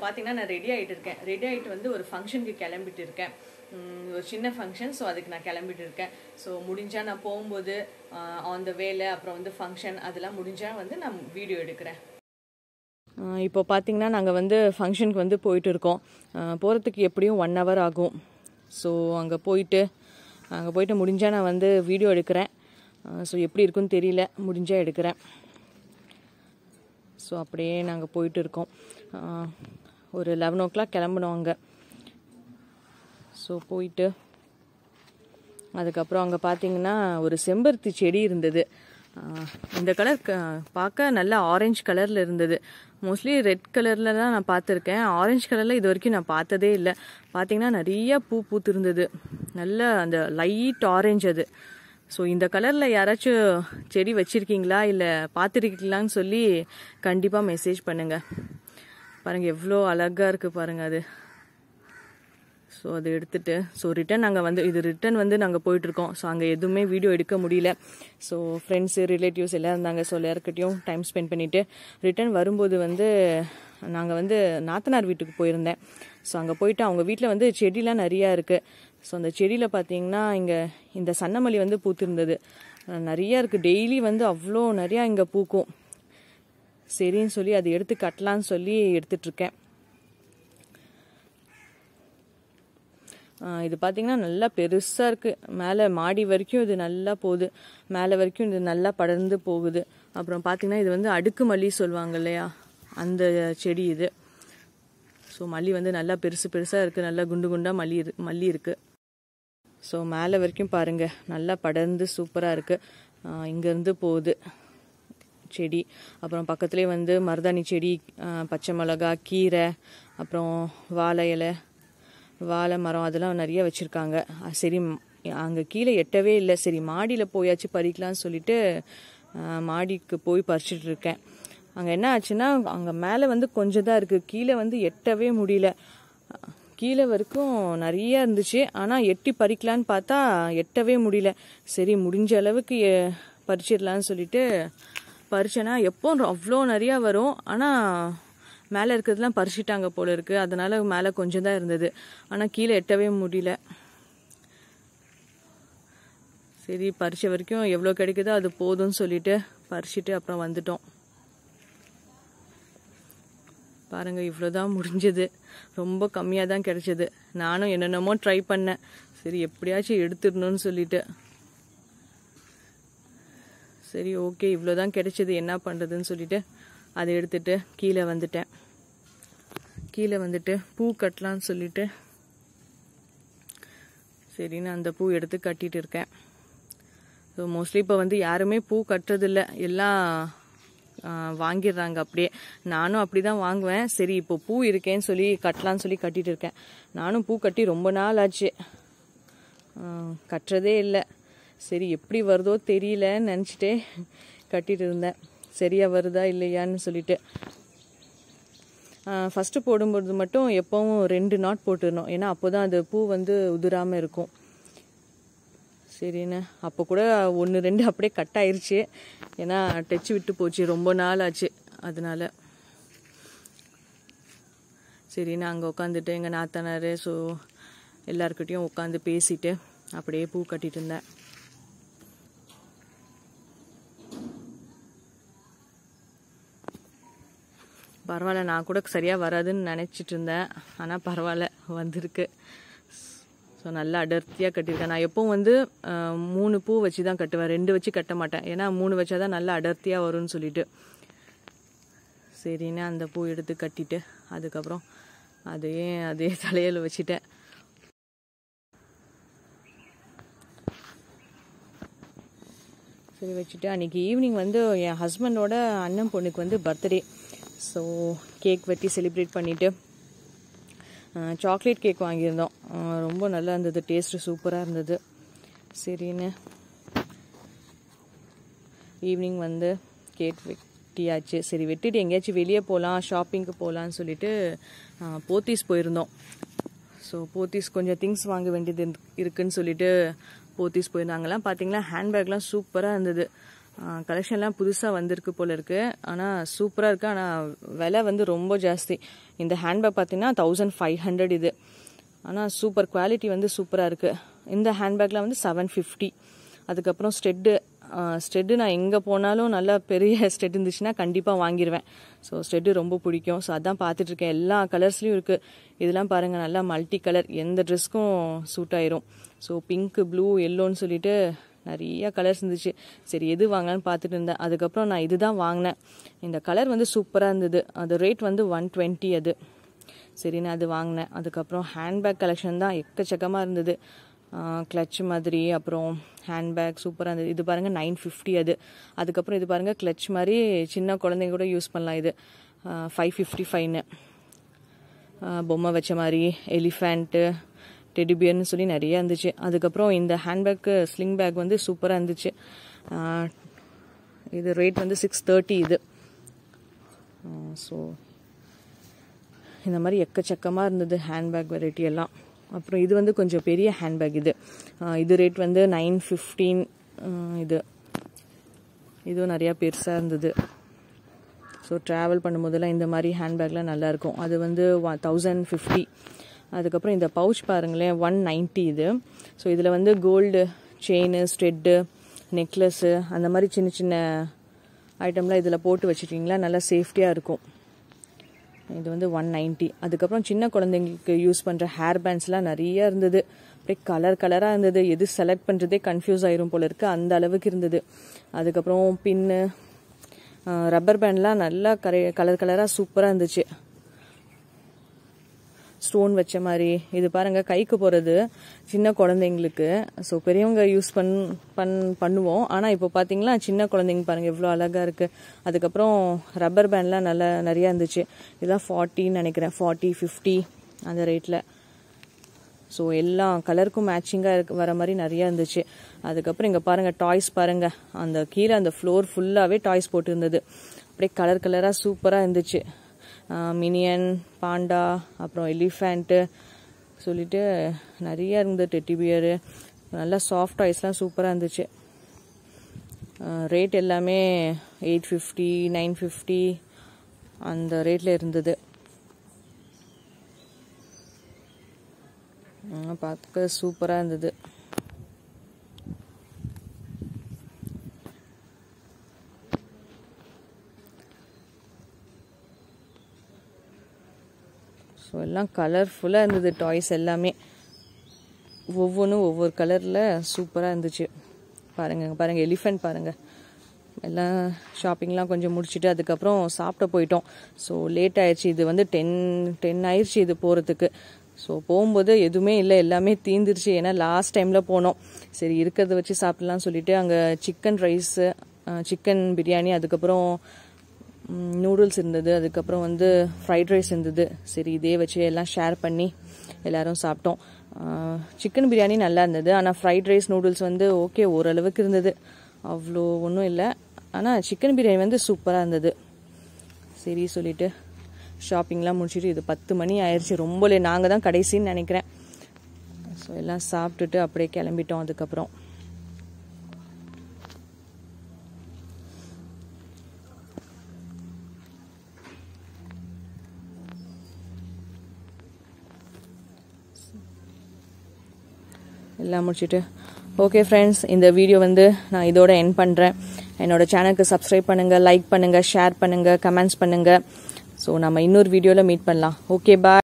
பார்த்தீங்கன்னா நான் ரெடி ஆகிட்டு இருக்கேன் ரெடி ஆகிட்டு வந்து ஒரு ஃபங்க்ஷனுக்கு கிளம்பிட்டு இருக்கேன் உம், ஒரு சின்ன ஃபங்க்ஷன் ஸோ அதுக்கு நான் கிளம்பிட்டு இருக்கேன் ஸோ முடிஞ்சால் நான் போகும்போது ஆன் த வேலை அப்புறம் வந்து ஃபங்க்ஷன் அதெல்லாம் முடிஞ்சால் வந்து நான் வீடியோ எடுக்கிறேன் இப்போ பார்த்தீங்கன்னா நாங்கள் வந்து ஃபங்க்ஷனுக்கு வந்து போயிட்டு இருக்கோம் போகிறதுக்கு எப்படியும் ஒன் ஹவர் ஆகும் ஸோ அங்கே போயிட்டு அங்கே போயிட்டு முடிஞ்சால் நான் வந்து வீடியோ எடுக்கிறேன் ஸோ எப்படி இருக்குன்னு தெரியல முடிஞ்சால் எடுக்கிறேன் ஸோ அப்படியே நாங்கள் போயிட்டு இருக்கோம் அஹ், ஒரு லெவன் ஓ கிளாக் கிளம்பணும் அங்கே ஸோ போயிட்டு அதுக்கப்புறம் அங்கே பார்த்தீங்கன்னா ஒரு செம்பருத்தி செடி இருந்தது ஆஹ் இந்த கலர் பார்க்க நல்லா ஆரஞ்சு கலரில் இருந்தது மோஸ்ட்லி ரெட் கலரில் தான் நான் பார்த்துருக்கேன் ஆரஞ்சு கலரில் இது வரைக்கும் நான் பார்த்ததே இல்லை பார்த்தீங்கன்னா நிறைய பூ பூத்து இருந்தது நல்ல அந்த லைட் ஆரஞ்சு அது ஸோ இந்த கலரில் யாராச்சும் செடி வச்சுருக்கீங்களா இல்லை பார்த்துருக்கீங்களான்னு சொல்லி கண்டிப்பாக மெசேஜ் பண்ணுங்கள் பாருங்கள் எவ்வளோ அழகாக இருக்குது பாருங்கள் அது ஸோ அதை எடுத்துட்டு ஸோ ரிட்டன் நாங்கள் வந்து இது ரிட்டன் வந்து நாங்கள் போயிட்டுருக்கோம் ஸோ அங்கே எதுவுமே வீடியோ எடுக்க முடியல ஸோ ஃப்ரெண்ட்ஸு ரிலேட்டிவ்ஸ் எல்லாம் இருந்தாங்க ஸோ எல்லாருக்கிட்டையும் டைம் ஸ்பெண்ட் பண்ணிவிட்டு ரிட்டன் வரும்போது வந்து நாங்கள் வந்து நாத்தனார் வீட்டுக்கு போயிருந்தேன் ஸோ அங்கே போயிட்டு அவங்க வீட்டில் வந்து செடிலாம் நிறையா இருக்குது ஸோ அந்த செடியில் பார்த்தீங்கன்னா இங்கே இந்த சன்னமல்லி வந்து பூத்திருந்தது அஹ் நிறையா இருக்குது டெய்லி வந்து அவ்வளோ நிறையா இங்கே பூக்கும் சரின்னு சொல்லி அதை எடுத்து கட்டலான்னு சொல்லி எடுத்துட்ருக்கேன் ஆஹ் இது பார்த்தீங்கன்னா நல்லா பெருசாக இருக்குது மேலே மாடி வரைக்கும் இது நல்லா போகுது மேலே வரைக்கும் இது நல்லா படர்ந்து போகுது அப்புறம் பார்த்தீங்கன்னா இது வந்து அடுக்கு மல்லி சொல்லுவாங்க இல்லையா அந்த செடி இது ஸோ மல்லி வந்து நல்லா பெருசு பெருசாக இருக்குது நல்லா குண்டு குண்டாக மல்லி இரு மல்லி இருக்குது ஸோ மேலே வரைக்கும் பாருங்கள் நல்லா படர்ந்து சூப்பராக இருக்குது இங்கேருந்து போகுது செடி அப்புறம் பக்கத்துலேயே வந்து மருதாணி செடி ஆஹ் பச்சை மிளகா கீரை அப்புறம் வாழை இலை வாழை மரம் அதெல்லாம் நிறைய வச்சுருக்காங்க சரி அங்கே கீழே எட்டவே இல்லை சரி மாடியில் போயாச்சு பறிக்கலாம்னு சொல்லிட்டு ஆஹ் மாடிக்கு போய் பறிச்சிட்டு இருக்கேன் அங்கே என்ன ஆச்சுன்னா அங்கே மேலே வந்து கொஞ்சம் தான் இருக்குது கீழே வந்து எட்டவே முடியல கீழே வரைக்கும் நிறைய இருந்துச்சு ஆனால் எட்டி பறிக்கலான்னு பார்த்தா எட்டவே முடியல சரி முடிஞ்ச அளவுக்கு எ- பறிச்சிடலான்னு சொல்லிட்டு பறிச்சேன்னா எப்போ அவ்வளோ நிறையா வரும் ஆனால் மேலே இருக்கிறதுலாம் பறிச்சிட்டாங்க போல இருக்கு அதனால மேலே கொஞ்சம் தான் இருந்தது ஆனால் கீழே எட்டவே முடியல சரி பறிச்ச வரைக்கும் எவ்வளோ கிடைக்குதோ அது போதும்னு சொல்லிட்டு பறிச்சிட்டு அப்புறம் வந்துட்டோம் பாருங்க இவ்வளோதான் முடிஞ்சது ரொம்ப கம்மியாக தான் கிடைச்சது நானும் என்னென்னமோ ட்ரை பண்ணேன் சரி எப்படியாச்சும் எடுத்துடணும்னு சொல்லிட்டு சரி ஓகே இவ்வளோதான் கிடைச்சது என்ன பண்ணுறதுன்னு சொல்லிட்டு அதை எடுத்துட்டு கீழே வந்துட்டேன் கீழே வந்துட்டு பூ கட்டலான்னு சொல்லிட்டு சரின்னு அந்த பூ எடுத்து கட்டிட்டு இருக்கேன் ஸோ மோஸ்ட்லி இப்போ வந்து யாருமே பூ கட்டுறதில்ல எல்லாம் ஆ, வாங்கிடுறாங்க அப்படியே நானும் அப்படி தான் வாங்குவேன் சரி இப்போ பூ இருக்கேன்னு சொல்லி கட்டலான்னு சொல்லி கட்டிட்டு இருக்கேன் நானும் பூ கட்டி ரொம்ப நாள் ஆச்சு ஆ, கட்டுறதே இல்லை சரி எப்படி வருதோ தெரியலன்னு நினச்சிட்டே கட்டிட்டு இருந்தேன் சரியா வருதா இல்லையான்னு சொல்லிட்டு ஃபஸ்ட்டு போடும்போது மட்டும் எப்போவும் ரெண்டு நாட் போட்டுடணும் ஏன்னா அப்போ தான் அது பூ வந்து உதிராமல் இருக்கும் சரிண்ணே அப்போ கூட ஒன்று ரெண்டு அப்படியே கட் ஆயிருச்சு ஏன்னா டச்சு விட்டு போச்சு ரொம்ப நாள் ஆச்சு அதனால சரிண்ணா அங்கே உட்காந்துட்டு எங்கள் நாத்தனார் ஸோ எல்லாருக்கிட்டையும் உட்காந்து பேசிட்டு அப்படியே பூ கட்டிட்டு இருந்தேன் பரவாயில்ல நான் கூட சரியாக வராதுன்னு நினச்சிட்டு இருந்தேன் ஆனால் பரவாயில்ல வந்திருக்கு ஸோ நல்லா அடர்த்தியாக கட்டியிருக்கேன் நான் எப்பவும் வந்து அஹ், மூணு பூ வச்சு தான் கட்டுவேன் ரெண்டு வச்சு கட்ட மாட்டேன் ஏன்னா மூணு வச்சா தான் நல்லா அடர்த்தியாக வரும்னு சொல்லிட்டு சரின்னு அந்த பூ எடுத்து கட்டிட்டு அதுக்கப்புறம் அதையே அதே தலையில் வச்சுட்டேன் சரி வச்சுட்டு அன்றைக்கி ஈவினிங் வந்து என் ஹஸ்பண்டோட அண்ணன் பொண்ணுக்கு வந்து பர்த்டே ஸோ கேக் வெட்டி செலிப்ரேட் பண்ணிவிட்டு சாக்லேட் கேக் வாங்கியிருந்தோம் அஹ் ரொம்ப நல்லா இருந்தது டேஸ்ட்டு சூப்பராக இருந்தது சரின்னு ஈவினிங் வந்து கேக் வெட்டியாச்சு சரி வெட்டிட்டு எங்கேயாச்சும் வெளியே போகலாம் ஷாப்பிங்க்கு போகலான்னு சொல்லிட்டு அஹ், போத்தீஸ் போயிருந்தோம் ஸோ போத்தீஸ் கொஞ்சம் திங்ஸ் வாங்க வேண்டியது இருக்கு- இருக்குன்னு சொல்லிட்டு போத்தீஸ் போயிருந்தாங்கலாம் பார்த்தீங்களா ஹேண்ட்பேக்லாம் சூப்பராக இருந்தது கலெக்ஷன்லாம் புதுசாக வந்திருக்கு போல இருக்கு ஆனால் சூப்பராக இருக்கு ஆனால் விலை வந்து ரொம்ப ஜாஸ்தி இந்த ஹேண்ட்பேக் பார்த்தீங்கன்னா தௌசண்ட் ஃபைவ் ஹண்ட்ரட் இது ஆனால் சூப்பர் குவாலிட்டி வந்து சூப்பராக இருக்குது இந்த ஹேண்ட்பேக்கில் வந்து செவன் ஃபிஃப்டி அதுக்கப்புறம் ஸ்டெட்டு ஸ்டெட்டு நான் எங்கே போனாலும் நல்லா பெரிய ஸ்டெட் இருந்துச்சுன்னா கண்டிப்பாக வாங்கிடுவேன் ஸோ ஸ்டெட்டு ரொம்ப பிடிக்கும் ஸோ அதான் பார்த்துட்ருக்கேன் எல்லா கலர்ஸ்லையும் இருக்குது இதெல்லாம் பாருங்கள் நல்லா மல்டி கலர் எந்த ட்ரெஸ்க்கும் சூட் ஆயிரும் ஸோ பிங்க்கு ப்ளூ எல்லோன்னு சொல்லிட்டு நிறைய கலர்ஸ் இருந்துச்சு சரி எது வாங்கலான்னு பார்த்துட்டு இருந்தேன் அதுக்கப்புறம் நான் இதுதான் வாங்கினேன் இந்த கலர் வந்து சூப்பராக இருந்தது அது ரேட் வந்து ஒன் டுவெண்ட்டி அது சரி நான் அது வாங்கினேன் அதுக்கப்புறம் ஹேண்ட்பேக் கலெக்ஷன் தான் எக்கச்சக்கமாக இருந்தது கிளச் மாதிரி அப்புறம் ஹேண்ட்பேக் சூப்பராக இருந்தது இது பாருங்கள் நைன் ஃபிஃப்டி அது அதுக்கப்புறம் இது பாருங்கள் கிளச் மாதிரி சின்ன குழந்தைங்க கூட யூஸ் பண்ணலாம் இது ஃபைவ் ஃபிஃப்டி ஃபைவ்னு பொம்மை வச்ச மாதிரி எலிஃபேண்ட்டு டெடிபியர்னு சொல்லி நிறைய இருந்துச்சு அதுக்கப்புறம் இந்த ஹேண்ட்பேக்கு ஸ்லிங் பேக் வந்து சூப்பராக இருந்துச்சு இது ரேட் வந்து சிக்ஸ் தேர்ட்டி இது ஸோ இந்த மாதிரி எக்கச்சக்கமாக இருந்தது ஹேண்ட்பேக் வெரைட்டி எல்லாம் அப்புறம் இது வந்து கொஞ்சம் பெரிய ஹேண்ட்பேக் இது இது ரேட் வந்து நைன் ஃபிஃப்டீன் இது இதுவும் நிறையா பெருசாக இருந்தது ஸோ ட்ராவல் பண்ணும்போதெல்லாம் இந்த மாதிரி ஹேண்ட்பேக்லாம் நல்லாயிருக்கும் அது வந்து தௌசண்ட் ஃபிஃப்டி அதுக்கப்புறம் இந்த பவுச் பாருங்களேன் ஒன் நைன்ட்டி இது ஸோ இதில் வந்து கோல்டு செயின் ஸ்ட்ரெட்டு நெக்லஸ்ஸு அந்த மாதிரி சின்ன சின்ன ஐட்டம்லாம் இதில் போட்டு வச்சுட்டிங்களா நல்லா சேஃப்டியாக இருக்கும் இது வந்து ஒன் நைன்ட்டி அதுக்கப்புறம் சின்ன குழந்தைங்களுக்கு யூஸ் பண்ணுற ஹேர் பேண்ட்ஸ்லாம் நிறைய இருந்தது அப்படியே கலர் கலராக இருந்தது எது செலக்ட் பண்ணுறதே கன்ஃபியூஸ் ஆயிரும் போல இருக்குது அந்த அளவுக்கு இருந்தது அதுக்கப்புறம் பின்னு ரப்பர் பேண்ட்லாம் நல்லா கரை கலர் கலராக சூப்பராக இருந்துச்சு ஸ்டோன் வச்ச மாதிரி இது பாருங்க கைக்கு போகிறது சின்ன குழந்தைங்களுக்கு ஸோ பெரியவங்க யூஸ் பண் பண் பண்ணுவோம் ஆனால் இப்போ பார்த்தீங்களா சின்ன குழந்தைங்க பாருங்க எவ்வளோ அழகாக இருக்குது அதுக்கப்புறம் ரப்பர் பேண்ட்லாம் நல்லா நிறையா இருந்துச்சு இதெல்லாம் ஃபார்ட்டின்னு நினைக்கிறேன் ஃபார்ட்டி ஃபிஃப்டி அந்த ரேட்டில் ஸோ எல்லா கலருக்கும் மேட்சிங்காக இருக்கு வர மாதிரி நிறையா இருந்துச்சு அதுக்கப்புறம் இங்கே பாருங்கள் டாய்ஸ் பாருங்கள் அந்த கீழே அந்த ஃப்ளோர் ஃபுல்லாகவே டாய்ஸ் போட்டு இருந்தது அப்படியே கலர் கலராக சூப்பராக இருந்துச்சு மினியன் பாண்டா அப்புறம் எலிஃபேண்ட்டு சொல்லிட்டு நிறைய இருந்தது டெட்டி பியரு நல்லா சாஃப்ட் டாய்ஸ்லாம் சூப்பராக இருந்துச்சு ரேட் எல்லாமே எயிட் ஃபிஃப்டி நைன் ஃபிஃப்டி அந்த ரேட்டில் இருந்தது பார்க்க சூப்பராக இருந்தது ஸோ எல்லாம் கலர்ஃபுல்லாக இருந்தது டாய்ஸ் எல்லாமே ஒவ்வொன்றும் ஒவ்வொரு கலரில் சூப்பராக இருந்துச்சு பாருங்கள் பாருங்கள் எலிஃபெண்ட் பாருங்கள் எல்லாம் ஷாப்பிங்லாம் கொஞ்சம் முடிச்சுட்டு அதுக்கப்புறம் சாப்பிட போயிட்டோம் ஸோ லேட் ஆயிடுச்சு இது வந்து டென் டென் ஆயிடுச்சு இது போகிறதுக்கு ஸோ போகும்போது எதுவுமே இல்லை எல்லாமே தீந்துருச்சு ஏன்னா லாஸ்ட் டைமில் போனோம் சரி இருக்கிறத வச்சு சாப்பிட்லாம்னு சொல்லிட்டு அங்கே சிக்கன் ரைஸு சிக்கன் பிரியாணி அதுக்கப்புறம் நூடுல்ஸ் இருந்தது அதுக்கப்புறம் வந்து ஃப்ரைட் ரைஸ் இருந்தது சரி இதே வச்சு எல்லாம் ஷேர் பண்ணி எல்லாரும் சாப்பிட்டோம் சிக்கன் பிரியாணி நல்லா இருந்தது ஆனால் ஃப்ரைட் ரைஸ் நூடுல்ஸ் வந்து ஓகே ஓரளவுக்கு இருந்தது அவ்வளோ ஒன்றும் இல்லை ஆனால் சிக்கன் பிரியாணி வந்து சூப்பராக இருந்தது சரி சொல்லிட்டு ஷாப்பிங்லாம் முடிச்சுட்டு இது பத்து மணி ஆயிடுச்சு ரொம்ப நாங்கள் தான் கடைசின்னு நினைக்கிறேன் ஸோ எல்லாம் சாப்பிட்டுட்டு அப்படியே கிளம்பிட்டோம் அதுக்கப்புறம் எல்லாம் முடிச்சுட்டு ஓகே ஃப்ரெண்ட்ஸ் இந்த வீடியோ வந்து நான் இதோட என் பண்ணுறேன் என்னோட சேனலுக்கு சப்ஸ்கிரைப் பண்ணுங்கள் லைக் பண்ணுங்கள் ஷேர் பண்ணுங்கள் கமெண்ட்ஸ் பண்ணுங்கள் ஸோ நம்ம இன்னொரு வீடியோவில் மீட் பண்ணலாம் ஓகே பாய்